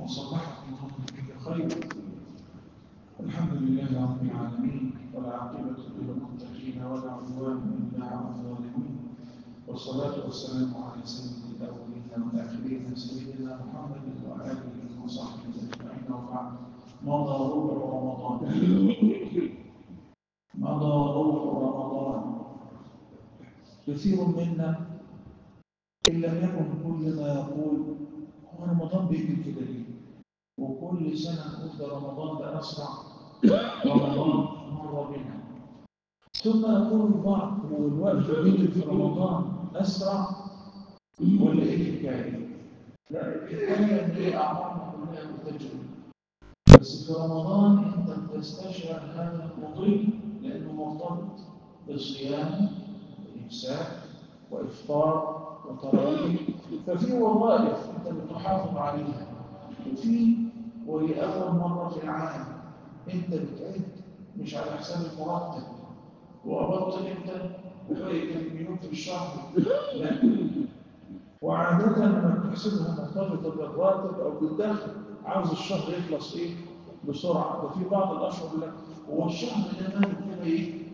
وصبحكم ربكم بخير الحمد لله رب العالمين والعاقبة للمتقين ولا عدوان إلا على الظالمين والصلاة والسلام على سيد الأولين والآخرين سيدنا محمد وآله وصحبه أجمعين وبعد مضى روح رمضان مضى روح رمضان كثير منا إن لم يكن كل ما يقول هو رمضان بيجي كده ليه؟ وكل سنة نقول ده رمضان ده أسرع رمضان مر بنا ثم يقول البعض هو الوقت بيجي في رمضان أسرع ولا إيه الحكاية؟ لا الحكاية إن إيه أعمارنا كلها بتجري بس في رمضان أنت بتستشعر هذا المضي لأنه مرتبط بصيام وإمساك وإفطار وتراويح ففي وظائف أنت بتحافظ عليها وفي ولأول مرة في العام أنت بتعد مش على حساب المرتب وقبضت أنت بقية المليون في الشهر لا وعادة لما بتحسبها مرتبطة بالراتب أو بالدخل عاوز الشهر يخلص إيه بسرعة وفي بعض الأشهر يقول لك هو الشهر ده ماله كده إيه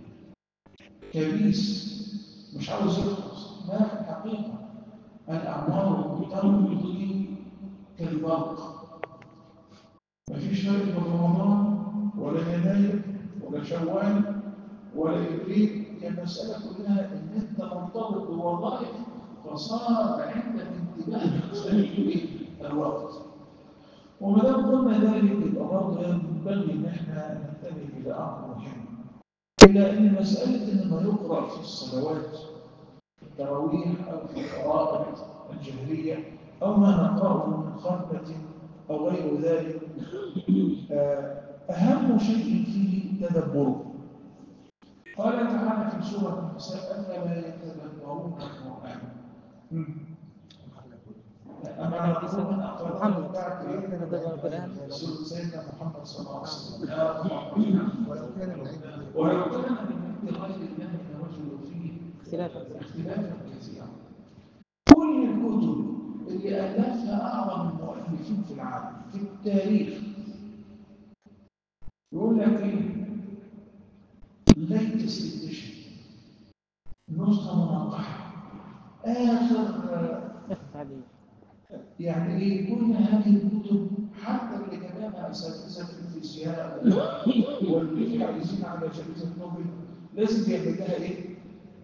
كبيس مش عاوز يخلص ما في الحقيقة الأعمار تمضي كالبرق مفيش فرق بين رمضان ولا يناير ولا شوال ولا ابريل هي المسألة كلها إن أنت مرتبط بوظائف فصار عندك انتباه تختلف الوقت وما دام قلنا ذلك يبقى برضه ينبغي ان احنا ننتبه الى امر مهم الا ان مساله ان ما يقرا في الصلوات التراويح او في الفرائض الجهريه او ما نقراه من خطبه او غير ذلك اهم شيء فيه تدبره قال تعالى في سوره النساء افلا يتدبرون القران أما نقول من أقرب بعد سيدنا محمد صلى الله عليه وسلم ولو كان ولو كان من عند غير الله لوجدوا فيه اختلافا اختلافا كثيرا كل الكتب اللي ألفها أعظم المؤلفين في العالم في التاريخ يقول لك إيه latest edition نسخة منقحة آخر عليه يعني ايه كل هذه الكتب حتى اللي كتبها اساتذه في الفيزياء واللي عايزين على جائزه نوبل لازم يعمل لها ايه؟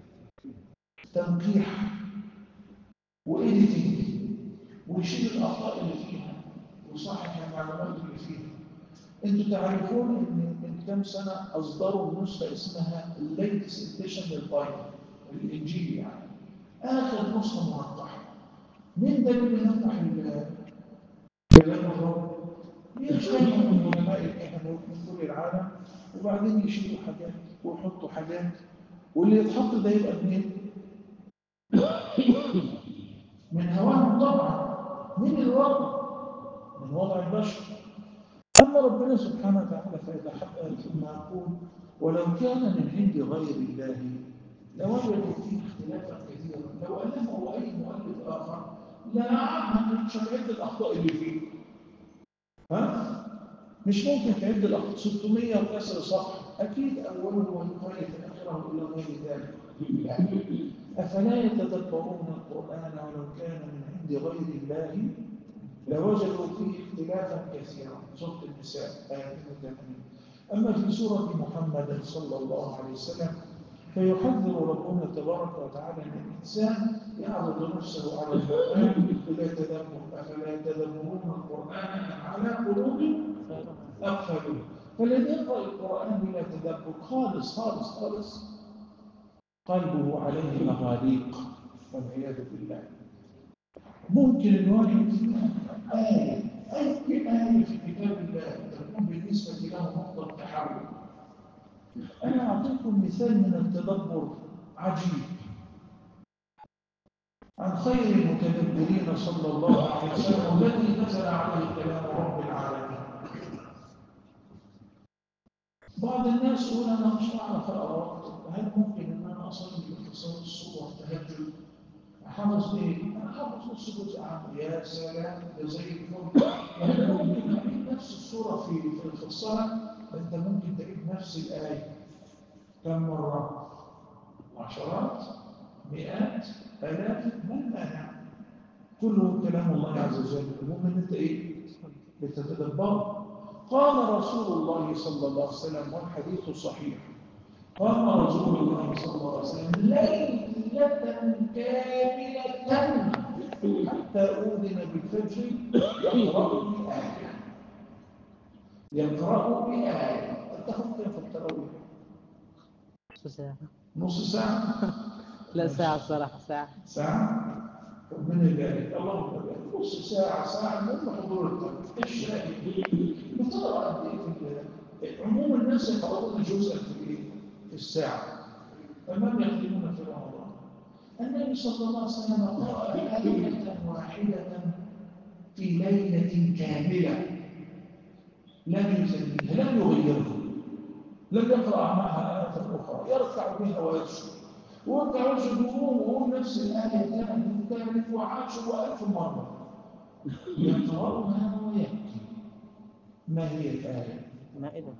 تنقيح وايديتنج ويشيل الاخطاء اللي فيها ويصحح المعلومات اللي فيها انتوا تعرفون ان من كام سنه اصدروا نسخه اسمها الليتست اديشن للبايبل الانجيل يعني اخر نسخه منقحه مين ده اللي ينقح كلام الرب؟ يجتمعوا من علماء الكهنوت من كل العالم وبعدين يشيلوا حاجات ويحطوا حاجات واللي يتحط ده يبقى منين؟ من هواهم طبعا من الوضع من وضع البشر أما ربنا سبحانه وتعالى فيتحقق ثم يقول ولو كان من عند غير الله لوجدوا فيه اختلافا كثيرا لو ألفه أي مؤلف آخر لا ما مش هتعد الأخطاء اللي فيه ها؟ مش ممكن تعد الأخطاء 600 وكسر صفحة أكيد أوله ويخالف آخره إلى غير ذلك يعني أفلا يتدبرون القرآن ولو كان من عند غير الله لوجدوا فيه اختلافا كثيرا سورة النساء آية 82 أما في سورة محمد صلى الله عليه وسلم فيحذر ربنا تبارك وتعالى ان الانسان يعرض نفسه على القران بلا تدبر افلا يتدبرون القران على قلوب اقفلوا فالذي يقرا القران بلا تدبر خالص خالص خالص قلبه عليه مغاليق والعياذ بالله ممكن الواحد فيها آية أي آية في كتاب الله تكون بالنسبة له نقطة تحول أنا أعطيكم مثال من التدبر عجيب عن خير المتدبرين صلى الله عليه وسلم الذي نزل عليه كلام رب العالمين بعض الناس يقول أنا مش هعرف أقرأ هل ممكن أن أنا أصلي باختصار الصور تهجد حافظ ايه؟ انا حافظ نص جزء عنه يا سلام ده زي الفل يعني ممكن اجيب نفس الصوره في في- في الصلاه انت ممكن تجيب نفس الايه كم مره؟ عشرات مئات الاف ما المانع؟ كله كلام الله عز وجل المهم ان انت ايه؟ بتتدبر قال رسول الله صلى الله عليه وسلم والحديث صحيح قال رسول الله صلى الله عليه وسلم ليلة كاملة حتى أذن بالفجر يقرأ بآية يقرأ بآية أنتم كيف التراويح؟ نص ساعة نص ساعة؟ لا ساعة الصراحة ساعة ساعة؟ طب من اللي قال اللهم بارك نص ساعة ساعة المهم حضور القلب ايش رأيك؟ بتقرأ قد ايه في ال- عموم الناس يقرؤون جزءا في ايه؟ في الساعة فمن يختمون في رمضان النبي صلى الله عليه وسلم قرأ آية واحدة في ليلة كاملة لم يزنيها لم يغيرها لم يقرأ معها آية أخرى يركع بها ويسجد ويركع ويسجد وهو وهو نفس الآية تاني وثالث وعاشر وألف مرة يقرأها ويبكي ما هي الآية؟ مائدة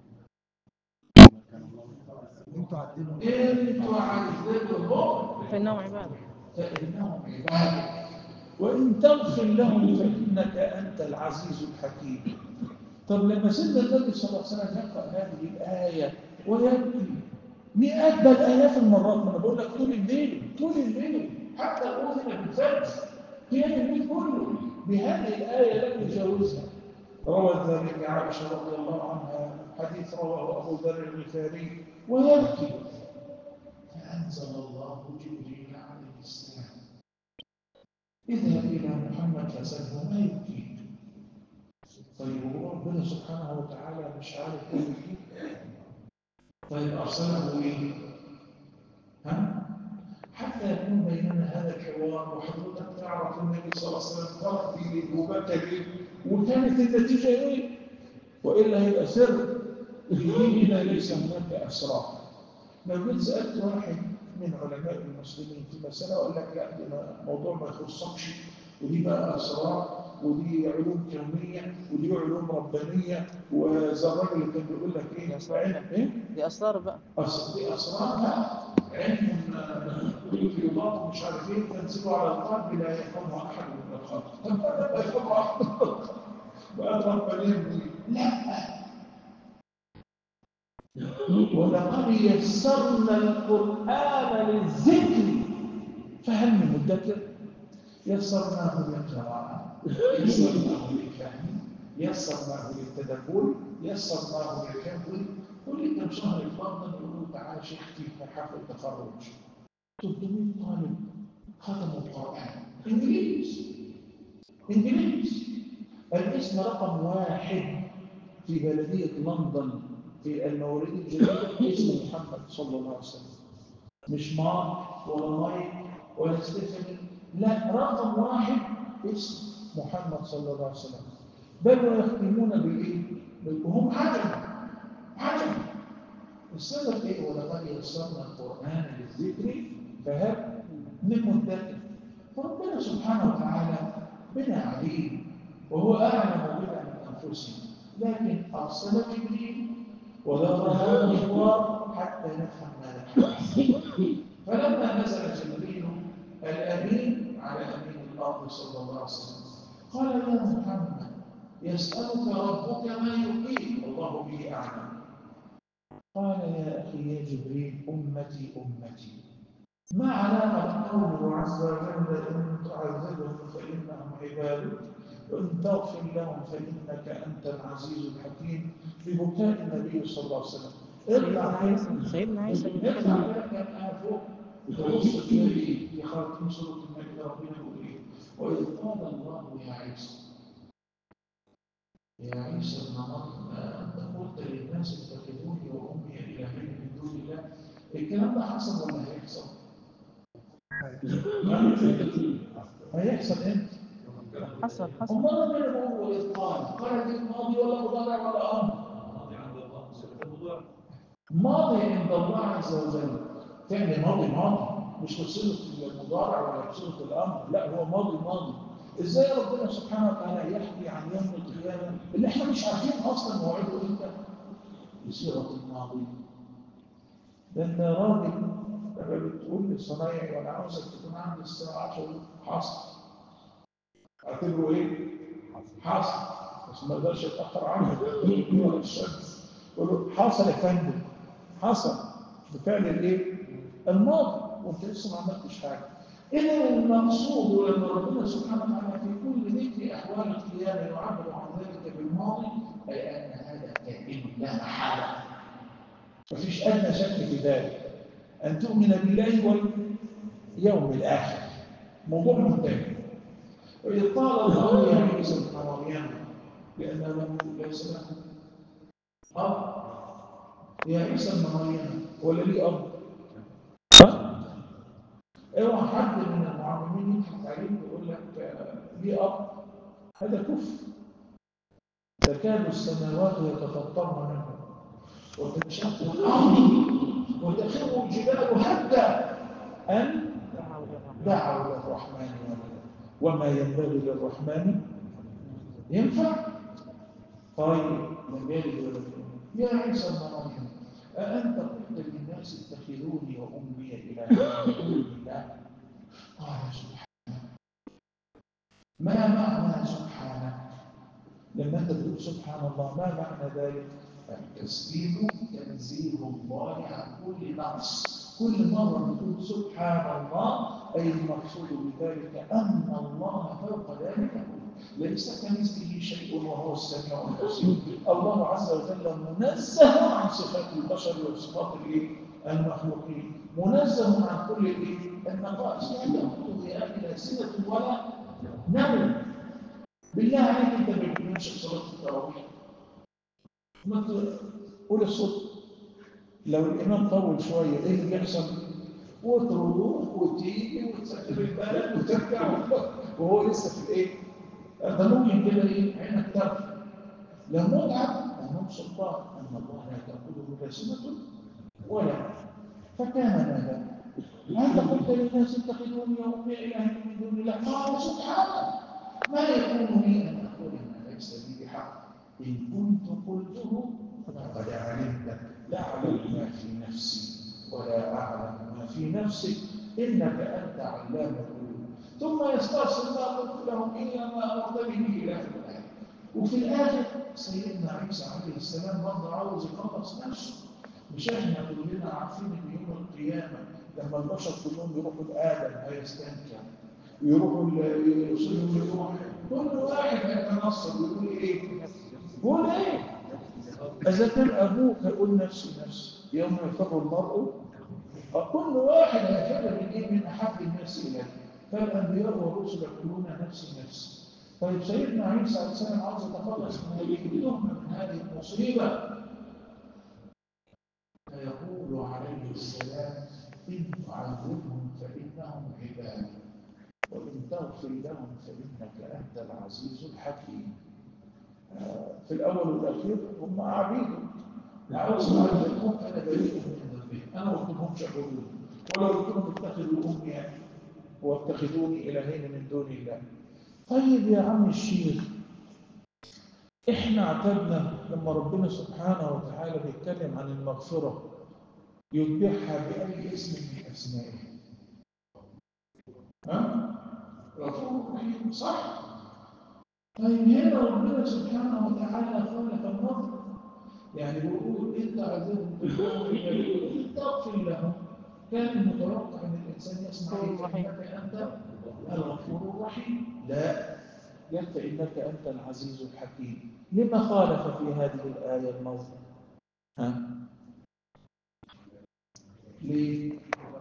انتوا عدلوا انتوا عايزينهم فإنهم عبادة فإنهم عبادك وإن تغفر لهم فإنك أنت العزيز الحكيم طب لما سيدنا النبي صلى الله عليه وسلم يقرأ هذه الآية ويبكي مئات بل آلاف المرات ما أنا بقول لك طول الليل طول الليل حتى أذن بالفجر قيام الليل كله بهذه الآية لم يجاوزها روى ذلك عائشة رضي الله عنها حديث رواه أبو ذر الغفاري ويبكي فأنزل الله جبريل عليه السلام اذهب إلى محمد فسأله ما يبكيك طيب هو ربنا سبحانه وتعالى مش عارف ايه يبكيك طيب أرسله إيه؟ ها؟ حتى يكون بيننا هذا الحوار وحضرتك تعرف النبي صلى الله عليه وسلم قرأ في ليه وبكى ليه وكانت النتيجة إيه؟ وإلا هيبقى سر في ديننا ليس هناك أسرار لو جيت سألت واحد من علماء المسلمين في مسألة وقال لك لا دي ما- موضوع ما يخصكش ودي بقى أسرار ودي علوم كونية ودي علوم ربانية وزي الراجل اللي كان بيقول لك إيه علم إيه؟ دي أسرار بقى أصل دي أسرار بقى علم رياضات مش عارف إيه تنزل على القلب لا يفهمها أحد من الخلق طب لا يفهمها أحد من الخلق بقى ربانية دي لا ولقد يسرنا القرآن للذكر فهل من مدكر يسرناه للقراءة يسرناه للفهم يسرناه للتدبر يسرناه للحفظ كل كم شهر الفاضل يقولوا تعالى شيخ في حفل التخرج 300 طالب ختموا القرآن إنجليز إنجليز الاسم رقم واحد في بلدية لندن في المواليد الجديدة اسم محمد صلى الله عليه وسلم مش مارك ولا مايك ولا ستيفن لا رقم واحد اسم محمد صلى الله عليه وسلم بل ويختمون بالايه؟ بال- وهم عجب عجب السبب ايه؟ ولقد يسرنا القران للذكر فهب من مدكر فربنا سبحانه وتعالى بنا عليم وهو اعلم بنا من انفسنا لكن ارسل جبريل وذكر هذا المشوار حتى نفهم ما نحن فلما نزل جبريل الامين على امين الارض صلى الله عليه وسلم قال يا محمد يسالك ربك ما يحييك والله به اعلم قال يا اخي يا جبريل امتي امتي ما علاقه قوله عز وجل ان تعذبهم فانهم عبادك وان تغفر لهم فانك انت العزيز الحكيم ببكاء النبي صلى الله عليه وسلم سيدنا اطلع عيسى سيدنا عيسى بن يطلع مريم لك كان فوق تبص تلاقي في خاتم سوره المائده ربنا يقول ايه واذ قال الله يا عيسى يا عيسى ابن مريم انت قلت للناس اتخذوني وامي الهين من دون الله الكلام ده حصل ولا هيحصل؟ هيحصل امتى؟ حصل حصل امال ربنا بيقول واذ قال قال دي ماضي ولا مضارع ولا امر؟ ماضي عند الله عز وجل فعل ماضي ماضي مش بصيغه المضارع ولا بصيغه الامر لا هو ماضي ماضي ازاي ربنا سبحانه وتعالى يحكي عن يوم القيامه اللي احنا مش عارفين اصلا موعده امتى بصيغه الماضي ده انت راجل لما بتقول للصنايعي وانا عاوزك تكون عندي الساعه 10 حصل اعتبره ايه؟ حصل بس ما اقدرش اتاخر عنه ولا الشمس يقول له حصل يا فندم حصل بفعل الايه؟ الماضي وانت لسه ما عملتش حاجه اذا المقصود لما ربنا سبحانه وتعالى في كل ذكر احوال القيامه يعبر عن ذلك بالماضي اي ان هذا كائن لا محاله مفيش ادنى شك في ذلك ان تؤمن بالله واليوم الاخر موضوع منتهي وإذ قال الله يا عيسى ابن مريم لأنه ليس له أب يا عيسى ابن مريم ولا لي أب ها؟ اوعى حد من المعلمين يضحك عليك ويقول لك آه، لي أب هذا كفر تكاد السماوات يتفطرن منه وتنشق الأرض وتخر الجبال هدا أن دعوا للرحمن ولدا وما ينبغي للرحمن ينفع طيب ينبغي ولدا يا عيسى ابن مريم أأنت قلت للناس اتخذوني وأمي إلهين من دون الله قال سبحانه ما معنى سبحانه لما أنت تقول سبحان الله ما معنى ذلك التسبيح تنزيه الله عن كل نقص كل مرة نقول سبحان الله أي المقصود بذلك أن الله فوق ذلك كله ليس كمثله شيء وهو السميع البصير الله عز وجل منزه عن صفات البشر وصفات الإيه؟ المخلوقين منزه عن كل الإيه؟ النقائص لا تأخذ بهذه سنة ولا نوم بالله عليك أنت ما بتنامش صلاة التراويح ما تقول الصوت لو الإمام طول شوية إيه اللي بيحصل؟ وتروح وتيجي وتسافر البلد وترجع وهو لسه في الإيه؟ ده ممكن كده إيه؟ عينك ترفع لا متعب النوم سلطان أن الله لا تأخذه لا سنة ولا فكان ماذا؟ أنت قلت للناس اتخذوني وأمي إلها من دون الله قال سبحانه ما يكون لي أن أقول ما ليس لي بحق إن كنت قلته فقد علمت لا أعلم ما في نفسي ولا أعلم ما في نفسك إنك أنت علام الغيوب ثم يسترسل ما قلت لهم إلا ما أمرت به إلى الآية وفي الآخر سيدنا عيسى عليه السلام برضه عاوز يخلص نفسه مش احنا كلنا عارفين ان يوم القيامه لما البشر كلهم يروحوا لادم هيستنكر يروحوا يوصلوا لروح كل واحد هيتنصر ويقول ايه؟ يقول ايه؟ اذا كان ابوك هيقول نفسي نفسي يوم يفر المرء كل واحد هيفر من ايه؟ من احب الناس اليه فالانبياء والرسل يقولون نفسي نفسي طيب سيدنا عيسى عليه السلام عاوز يتخلص من هذه التهمه من هذه المصيبه فيقول عليه السلام إن تعذبهم فإنهم عباد وإن تغفر لهم فإنك أنت العزيز الحكيم آه، في الأول والأخير هم عبيد عاوز أعذبهم أنا بريء من ذنبهم أنا ما قلتلهمش اعبدوني ولو قلت لهم اتخذوا أمي واتخذوني إلهين من دون الله طيب يا عم الشيخ احنا اعتدنا لما ربنا سبحانه وتعالى بيتكلم عن المغفرة يتبعها بأي اسم من أسمائه ها؟ غفور رحيم صح؟ طيب هنا ربنا سبحانه وتعالى خالق النظر يعني بيقول انت عذبهم بالقوم انت اغفر لهم كان المتوقع ان الانسان يسمع انك انت الغفور الرحيم لا قال فإنك أنت العزيز الحكيم لما خالف في هذه الآية الموضوع ها؟ ليه؟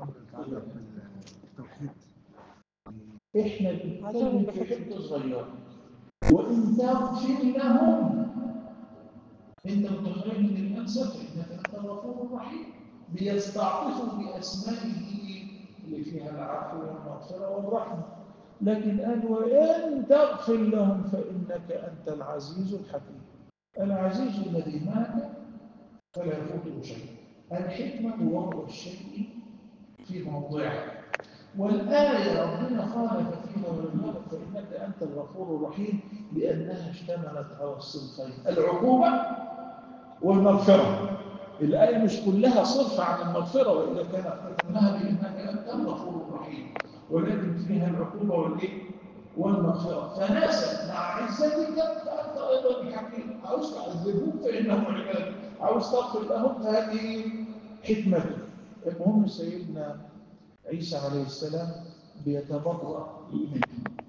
إحنا بنتكلم في حتة صغيرة وإن تغفر لهم أنت متخرج من الأنسب فإنك أنت الغفور الرحيم بيستعطفوا بأسمائه اللي فيها العفو والمغفرة والرحمة لكن قال وإن تغفر لهم فإنك أنت العزيز الحكيم العزيز الذي مات فلا يفوته شيء الحكمة وضع الشيء في موضعه والآية ربنا خالف فيها ولم يغفر فإنك أنت الغفور الرحيم لأنها اشتملت على الصنفين العقوبة والمغفرة الآية مش كلها صرف عن المغفرة وإلا كان ختمها بإنك أنت الغفور الرحيم ولكن فيها العقوبة والإيه؟ والمغفرة فناسا مع عزتك فأنت أيضا الحكيم عاوز تعذبهم فإنهم عباد عاوز تغفر لهم فهذه حكمته المهم سيدنا عيسى عليه السلام بيتبرأ منه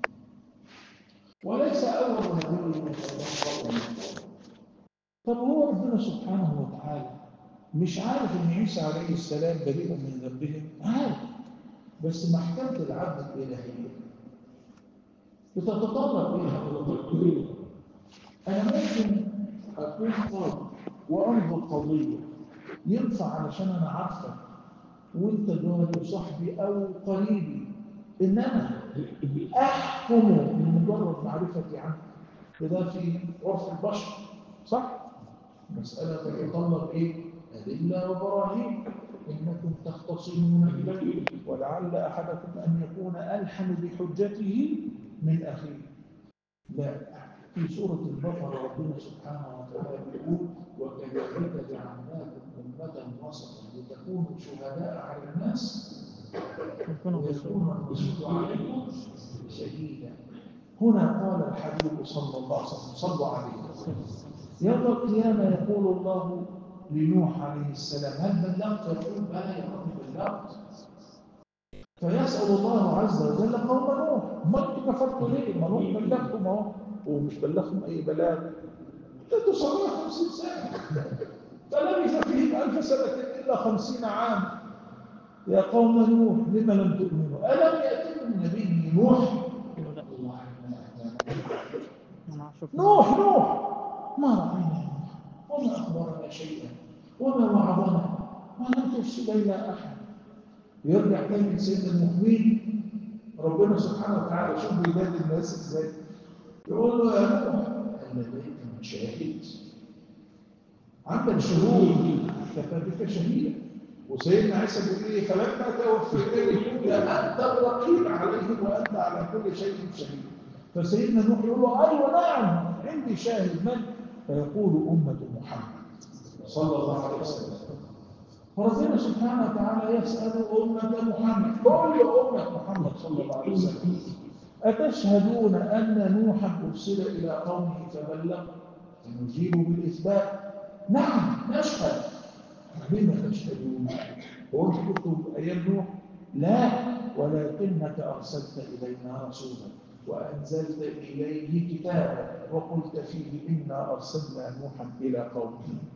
وليس أول نبي يتبرأ منه طب هو ربنا سبحانه وتعالى مش عارف ان عيسى عليه السلام بريء من ذنبهم عارف بس محكمة العدل الإلهية بتتطلب إلى أنا ممكن أكون قاضي وأنظر قضية ينفع علشان أنا عارفك وأنت جاري وصاحبي أو قريبي إن أنا أحكم بمجرد معرفتي عنك وده في عرف البشر صح؟ مسألة تتطلب إيه؟ أدلة وبراهين إنكم تختصمون إليه ولعل أحدكم أن يكون ألحن بحجته من أخيه لا في سورة البقرة ربنا سبحانه وتعالى يقول وكذلك جعلناكم أمة وسطا لتكونوا شهداء على الناس ويكون الرسول عليكم شهيدا هنا قال الحبيب صلى الله عليه وسلم صلوا عليه يوم القيامة يقول الله لنوح عليه السلام هل بلغت يقول بلى يا رب بلغت فيسأل الله عز وجل قوم نوح ما انتم كفرتوا ليه؟ ما نوح بلغكم اهو ومش بلغكم اي بلاغ انتوا 750 سنة فلبث فيهم ألف سنة إلا خمسين عام يا قوم نوح لم لم تؤمنوا ألم يأتكم نبي نوح الله نوح نوح ما رأينا نوح وما أخبرنا شيئا وما وعظنا ولم ترسل إلى أحد يرجع تاني سيدنا المؤمنين ربنا سبحانه وتعالى شوف بينادي الناس ازاي يقول له يا نوح هل لديك من شاهد عندك شهود كفى بك شهيدا وسيدنا عيسى بيقول ايه فلما توفيتني كنت انت الرقيب عليهم وانت على كل شيء شهيد فسيدنا نوح يقول له ايوه نعم عندي شاهد من فيقول امه محمد صلى الله عليه وسلم فربنا سبحانه وتعالى يسأل أمة محمد كل أمة محمد صلى الله عليه وسلم أتشهدون أن نوحا أرسل إلى قومه فبلغ فنجيب بالإثبات نعم نشهد لما تشهدون هو انتم كنتم أيام نوح لا ولكنك أرسلت إلينا رسولا وأنزلت إليه كتابا وقلت فيه إنا أرسلنا نوحا إلى قومه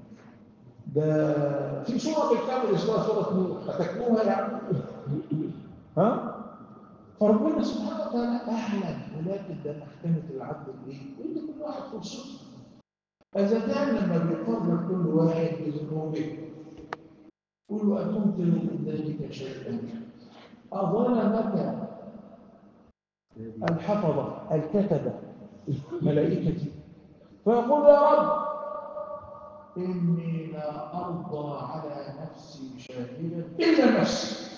ده في سورة بالكامل اسمها سورة نوح هتكتبوها يعني ها فربنا سبحانه وتعالى أعلم ولكن ده محكمة العدل إيه؟ وإنت كل واحد فرصته إذا كان لما بيقرر كل واحد بذنوبه قل أتمت من ذلك شيئا أظلمك الحفظة الكتبة ملائكتي فيقول يا رب إني لا أرضى على نفسي شاهدا إلا نفسي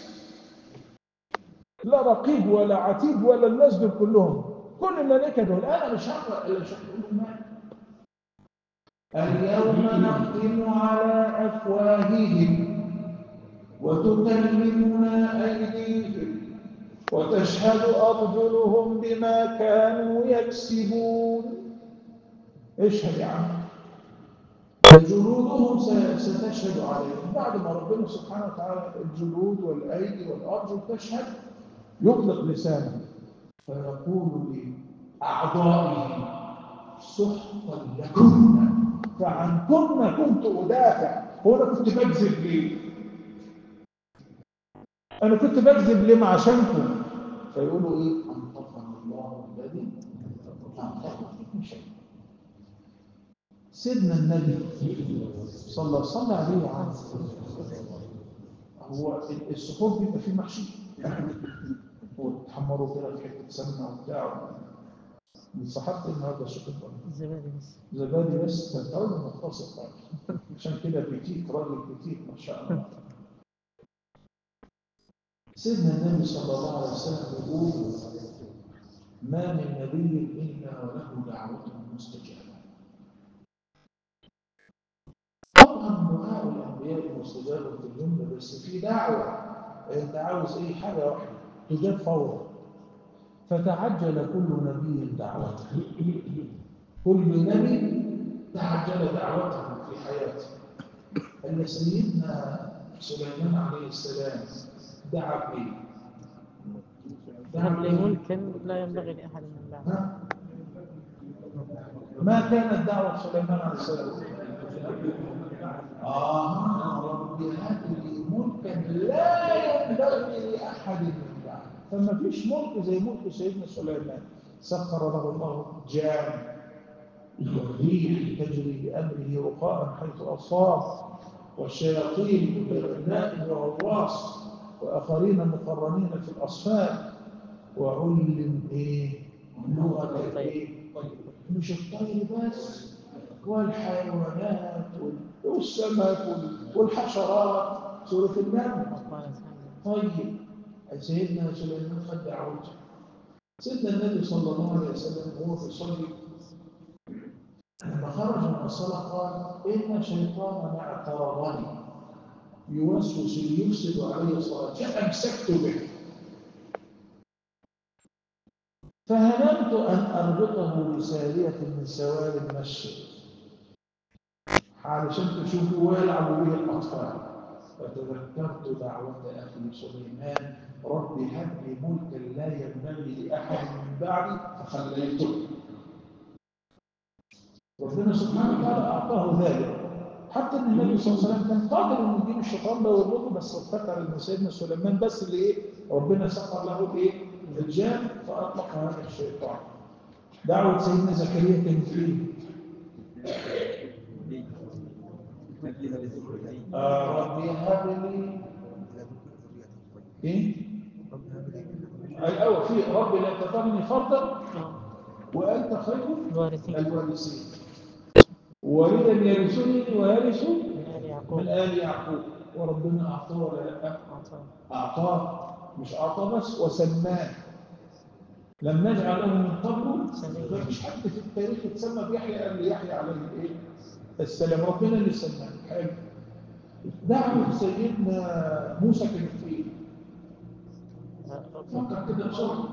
لا رقيب ولا عتيب ولا الناس دول كلهم كل الملائكة دول أنا مش هقرأ إلا شهدهم اليوم نختم على أفواههم وتكلمنا أيديهم وتشهد أرجلهم بما كانوا يكسبون اشهد يا عم فجلودهم ستشهد عليهم بعد ما ربنا سبحانه وتعالى الجلود والأيدي والأرجل تشهد يطلق لسانه فيقول لأعضائه سحقا لكن فعنكن كنت أدافع هو أنا كنت بكذب ليه؟ أنا كنت بكذب ليه عشانكم فيقولوا إيه؟ أنطقنا الله الذي أنطق كل شيء سيدنا النبي صلى صلى عليه وعلى هو السحور بيبقى فيه محشي وتحمروا كده في حته سمنه وبتاع صحت النهارده شكرا زبادي بس زبادي بس انت راجل مختصر عشان كده بيتيك راجل بيتيك ما شاء الله سيدنا النبي صلى الله عليه وسلم يقول ما من نبي إلا وله دعوته مستجابة طبعا دعاء الأنبياء مستجاب في الجملة بس في دعوة أنت عاوز أي حاجة واحدة تجاب فورا فتعجل كل نبي دعوته كل نبي تعجل دعوته في حياته أن سيدنا سليمان عليه السلام دعا بإيه؟ دعا هب لي بإيه؟ ملكا لا ينبغي لأحد من بعد ها؟ ما كانت دعوة سليمان عليه السلام آه رب هب لي ملكا لا ينبغي لأحد من بعد فما فيش ملك زي ملك سيدنا سليمان سخر له الله جان والريح تجري بأمره رخاء حيث أصاب والشياطين بغناء وغواص وآخرين مقرنين في الأصفاد وعلم إيه لغة إيه مش الطير بس والحيوانات وال- والسمك وال- والحشرات سورة النمل وقال سعد طيب سيدنا سليمان خد دعوته سيدنا النبي صلى الله عليه وسلم وهو بيصلي لما خرج من الصلاة قال إن شيطانا اعترضني يوسوس ليفسد علي الصلاة فأمسكت به فهممت أن أربطه بسارية من سوار المسجد علشان تشوفوا ويلعب به الأطفال فتذكرت دعوة أخي سليمان رب هب لي ملكا لا ينبغي لأحد من بعدي فخليته ربنا سبحانه وتعالى أعطاه ذلك حتى ان النبي صلى الله عليه وسلم كان قادر انه يجيب الشيطان ده ويربطه بس افتكر ان سيدنا سليمان بس اللي ايه ربنا سخر له الايه الجان فاطلق هذا الشيطان دعوه سيدنا زكريا كانت ايه؟ آه ربي هب لي ايه؟ الاول في رب لا تذرني فردا آه. وانت خير الوارثين الوارثين ولدا يرثني ويرث من آل يعقوب من آل يعقوب وربنا أعطاه ولا لا؟ أعطاه. أعطاه مش أعطاه بس وسماه لم نجعل له من قبل سميع. ما فيش حد في التاريخ اتسمى بيحيى قبل يحيى عليه الايه؟ السلام ربنا اللي سماه حلو دعوة سيدنا موسى كانت فيه فكر كده بسرعة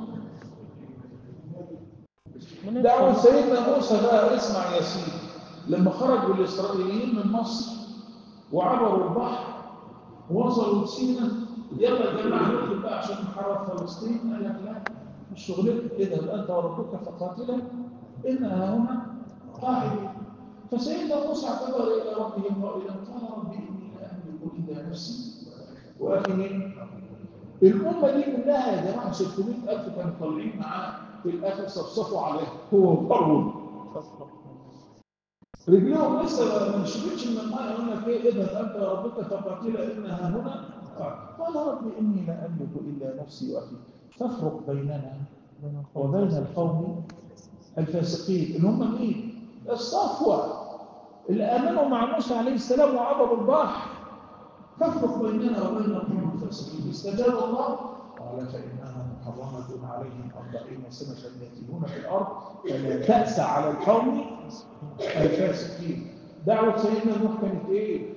من دعوة الخلق. سيدنا موسى بقى اسمع يا سيدي لما خرجوا الإسرائيليين من مصر وعبروا البحر وصلوا سينا يلا يا جماعة ندخل بقى عشان نحرر فلسطين قال لك لا مش شغلتك كده يبقى أنت وربك فقاتلا إنها هنا قاعدة فسيدنا موسى اعتذر إلى ربه قائلا قال رب إني لا أملك إلا نفسي وأخي الأمة دي كلها يا جماعة 600000 كانوا طالعين معاه في الآخر صفصفوا عليه هو وقرون فاصبر. رجلهم لسه ما شربتش من الماء يقول لك ايه اذهب انت وربك فقاتلا انها هنا قال ربي اني لا املك الا نفسي واخي فافرق بيننا بين الخلق. وبين القوم الفاسقين اللي هم مين؟ الصفوه اللي امنوا مع موسى عليه السلام وعبروا البحر فافرق بيننا وبين القوم الفاسقين استجاب الله قال فانها محرمه عليهم أربعين سنه يتيهون في الارض فلا تاس على القوم الفاسقين دعوة سيدنا نوح كانت ايه؟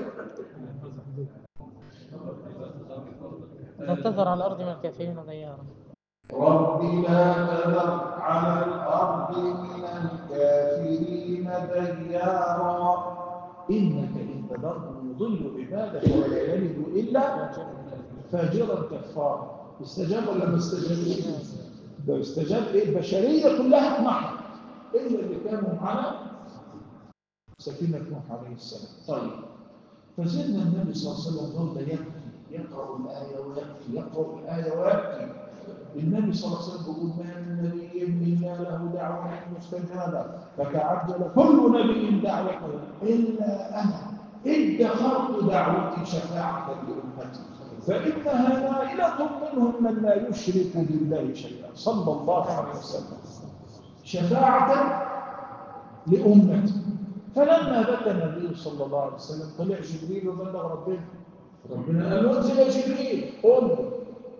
لا تذر على الأرض من الكافرين ديارا رب لا تذر على الأرض من الكافرين ديارا إنك إن تذرهم يضل عبادك ولا يلد إلا فاجرا كفارا استجاب ولا ما استجابش؟ ده استجاب ايه البشرية كلها اتمحت إلا اللي كانوا على سفينة نوح عليه السلام طيب فسيدنا النبي صلى الله عليه وسلم ظل يبكي يقرأ الآية ويبكي يقرأ الآية ويبكي النبي صلى الله عليه وسلم يقول ما من نبي إلا له دعوة مستجابة فتعجل كل نبي دعوته إلا أنا ادخرت دعوتي شفاعة لأمتي فإنها نائلة منهم من لا يشرك بالله شيئا صلى الله عليه وسلم شفاعة لأمتي فلما بكى النبي صلى الله عليه وسلم طلع جبريل وبلغ ربنا ربنا قال له انزل يا جبريل قل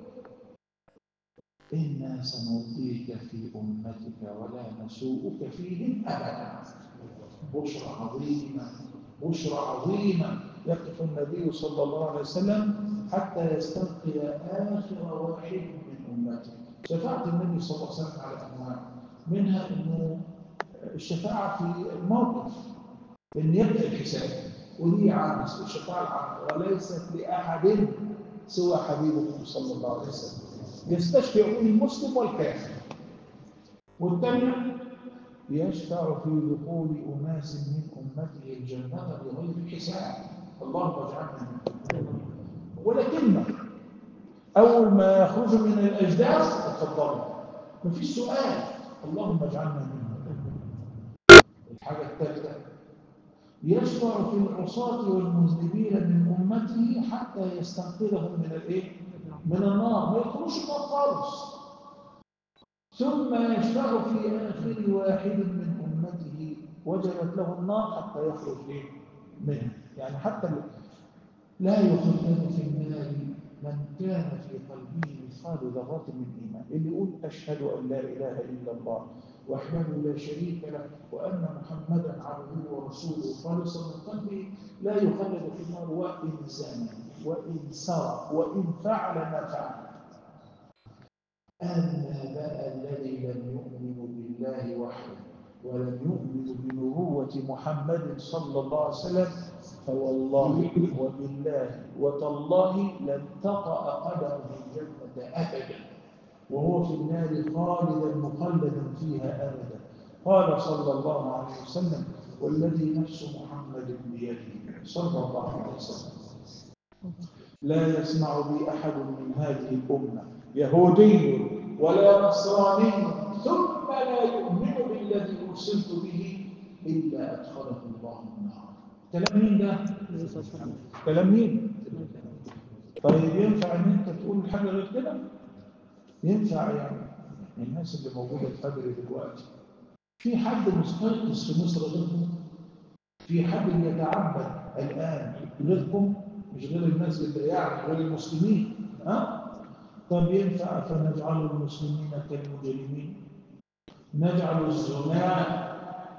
إنا سنرضيك في أمتك ولا نسوءك فيهم أبدا بشرى عظيمة بشرى عظيمة يقف النبي صلى الله عليه وسلم حتى يستنقذ آخر واحد من أمته شفاعة النبي صلى الله عليه وسلم على أنواع منها أنه الشفاعة في الموقف أن يبدأ الحساب ودي عامة الشفاعة العامة وليست لأحد سوى حبيبه صلى الله عليه وسلم يستشفع به المسلم والكافر والثانية يشفع في دخول أناس من أمته الجنة بغير حساب اللهم اجعلنا منهم ولكن أول ما يخرج من الأجداث تفضلوا مفيش سؤال اللهم اجعلنا منهم الحاجة الثالثة يشفع في العصاة والمذنبين من أمته حتى يستنقذهم من الإيه؟ من النار ما يدخلوش النار خالص ثم يشفع في آخر واحد من أمته وجبت له النار حتى يخرج إيه؟ منها يعني حتى لا يخلد في النار من كان في قلبه مثقال ذرة من إيمان اللي يقول أشهد أن لا إله إلا الله وحده لا شريك له وأن محمدا عبده ورسوله خالصا من قلبه لا يخلد في النار وإن زنى وإن سرق وإن فعل ما فعل أما بقى الذي لم يؤمن بالله وحده ولم يؤمن بنبوة محمد صلى الله عليه وسلم فوالله وبالله وتالله لن تقع قدمه الجنة أبدا وهو في النار خالدا مخلدا فيها أبدا قال صلى الله عليه وسلم والذي نفس محمد بيده صلى الله عليه وسلم لا يسمع بي أحد من هذه الأمة يهودي ولا نصراني ثم لا يؤمن بالذي أرسلت به إلا أدخله الله النار كلام مين ده؟ كلام مين؟ طيب ينفع ان انت تقول حاجه غير كده؟ ينفع يعني الناس اللي موجوده في بدر دلوقتي في حد مستيقظ في مصر غيركم؟ في حد يتعبد الان غيركم؟ مش غير الناس اللي يعني غير المسلمين ها؟ طب ينفع فنجعل المسلمين كالمجرمين نجعل الزنا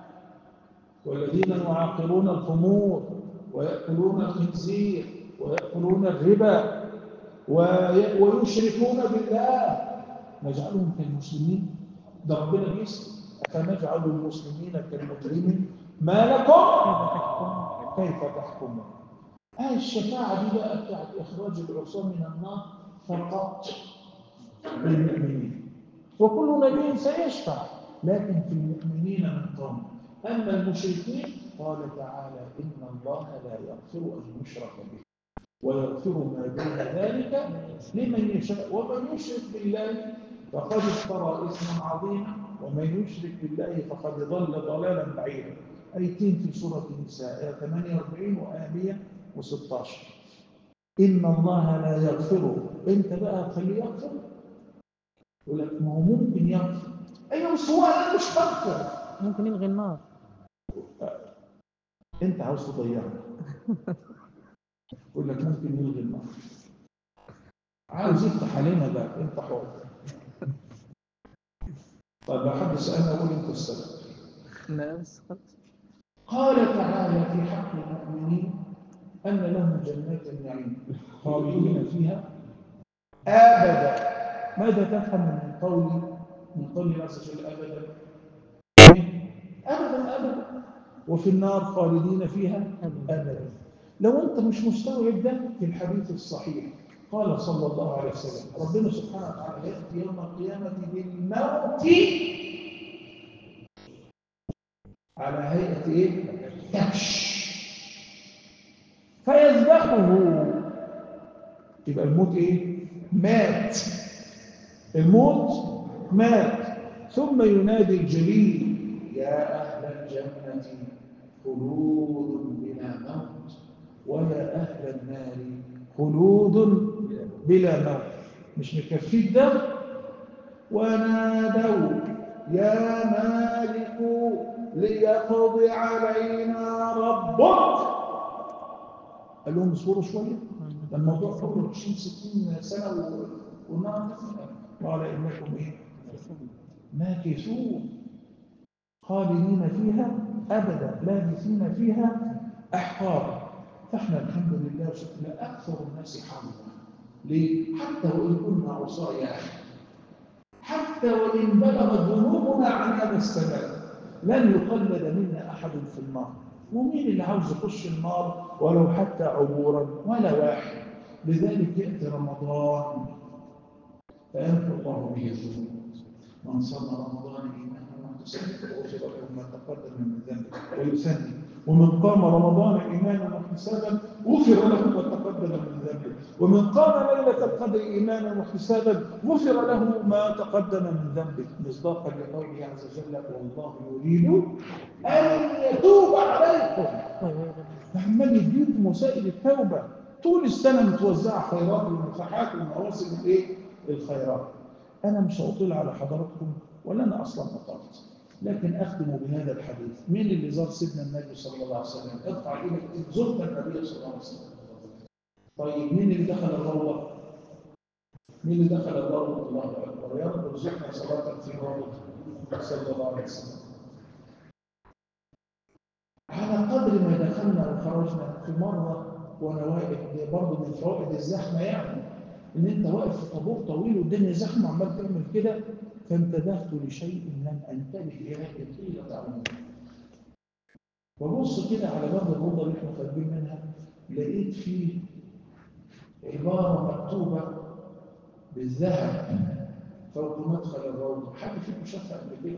والذين يعاقرون الخمور ويأكلون الخنزير ويأكلون الربا وي- ويشركون بالله نجعلهم كالمسلمين ده ربنا بيسأل أفنجعل المسلمين كالمجرمين ما لكم كيف تحكمون آه الشفاعة دي بقى بتاعت إخراج العصاة من النار فقط للمؤمنين وكل نبي سيشفع لكن في المؤمنين من قوم أما المشركين قال تعالى إن الله لا يغفر أن يشرك به ويغفر ما دون ذلك لمن يشاء ومن يشرك بالله فقد افترى إثما عظيما ومن يشرك بالله فقد ضل ضلالا بعيدا آيتين في سورة النساء آية 48 وآية 116 إن الله لا يغفر أنت بقى تخليه يغفر يقول لك ما هو ممكن يغفر أيوة بس هو أنا مش بغفر ممكن يلغي النار انت عاوز تضيعه يقول لك ممكن نلغي النار عاوز يفتح علينا بقى انت حر طيب لو حد سالنا قول انت السبب لا بس خلاص قال تعالى في حق المؤمنين ان لهم جنات النعيم خالدين فيها ابدا ماذا تفهم من قول من قول الله عز وجل ابدا ابدا ابدا وفي النار خالدين فيها أبدا لو أنت مش مستوعب ده في الحديث الصحيح قال صلى الله عليه وسلم ربنا سبحانه وتعالى يأتي يوم القيامة بالموت على هيئة إيه؟ كبش فيذبحه يبقى الموت إيه؟ مات الموت مات ثم ينادي الجليل يا أهل الجنة خلود بلا موت ويا أهل النار خلود بلا موت مش مكفيك ده ونادوا يا مالك ليقضي علينا ربك قال لهم اصبروا شويه لما الموضوع فوق 20 60 سنه و- والنار قال إنكم إيه ماكثون خالدين فيها أبدا لابثين فيها أحقابا فإحنا الحمد لله وشكرا أكثر الناس حظا ليه؟ حتى وإن كنا عصاة يا أخي حتى وإن بلغت ذنوبنا عنان السماء لن يقلد منا أحد في النار ومين اللي عاوز يخش النار ولو حتى عبورا ولا واحد لذلك يأتي رمضان فيمحو الله به الذنوب من صام رمضان إيمانا واحتسابا غفر له ما تقدم من ذنبه ويثني ومن قام رمضان إيمانا واحتسابا غفر له ما تقدم من ذنبه ومن قام ليلة القدر إيمانا واحتسابا غفر له ما تقدم من ذنبه مصداقا لقوله عز وجل والله يريد أن يتوب عليكم عمال يديكم وسائل التوبة طول السنة متوزعة خيرات والمفتاحات والمواسم الايه؟ الخيرات أنا مش هطيل على حضراتكم ولا أنا أصلا أطلت لكن أختم بهذا الحديث مين اللي زار سيدنا النبي صلى الله عليه وسلم ارفع إيدك زرت النبي صلى الله عليه وسلم طيب مين اللي دخل الروضة مين اللي دخل الروضة الله أكبر يا رب ارزقنا صلاة في روضة صلى الله عليه وسلم على قدر ما دخلنا وخرجنا في مرة وانا واقف برضه من فوائد الزحمه يعني ان انت واقف في طابور طويل والدنيا زحمه عمال تعمل كده فانتبهت لشيء لم انتبه اليه طيله عمري وبص كده على باب الاوضه اللي احنا خارجين منها لقيت فيه عباره مكتوبه بالذهب فوق مدخل الروضه حد فيكم شافها قبل كده؟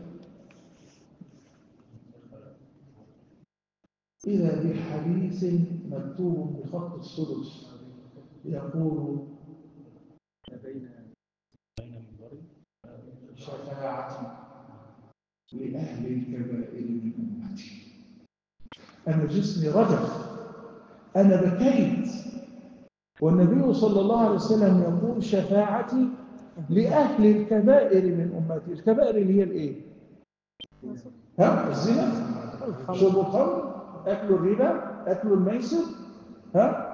إذا بحديث مكتوب بخط الثلث يقول شفاعتي لأهل الكبائر من أمتي أنا جسمي رجف أنا بكيت والنبي صلى الله عليه وسلم يقول شفاعتي لأهل الكبائر من أمتي الكبائر اللي هي الإيه؟ ها؟ الزنا؟ شرب الخمر؟ أكل الربا أكل الميسر ها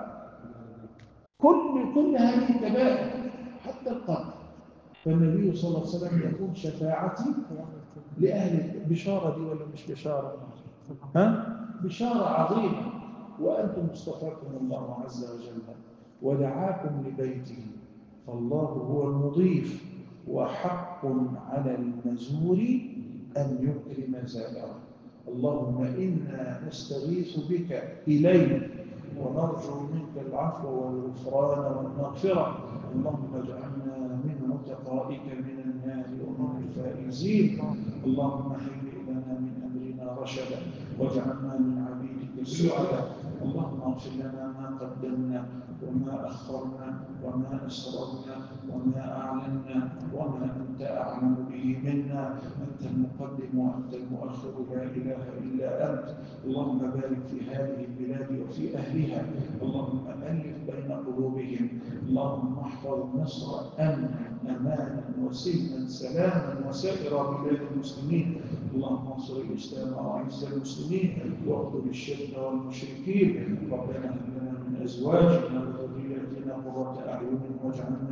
كل كل هذه الكبائر حتى القتل فالنبي صلى الله عليه وسلم يقول شفاعتي لأهل بشارة دي ولا مش بشارة ها بشارة عظيمة وأنتم اصطفاكم الله عز وجل ودعاكم لبيته فالله هو المضيف وحق على المزور أن يكرم زائره اللهم إنا نستغيث بك إلينا ونرجو منك العفو والغفران والمغفرة اللهم اجعلنا من متقائك من النار ومن الفائزين اللهم هيئ لنا من أمرنا رشدا واجعلنا من عبيدك السعداء اللهم اغفر لنا ما قدمنا وما أخرنا وما أسررنا وما أعلنا وما أنت أعلم به منا أنت المقدم وأنت المؤخر لا إله إلا أنت اللهم بارك في هذه البلاد وفي أهلها اللهم ألف بين قلوبهم اللهم احفظ مصر أمنا أمانا وسلما سلاما وسائر بلاد المسلمين اللهم انصر الإسلام وأعز المسلمين واقتل الشرك والمشركين ربنا هب لنا من أزواجنا وذرياتنا قرة أعين واجعلنا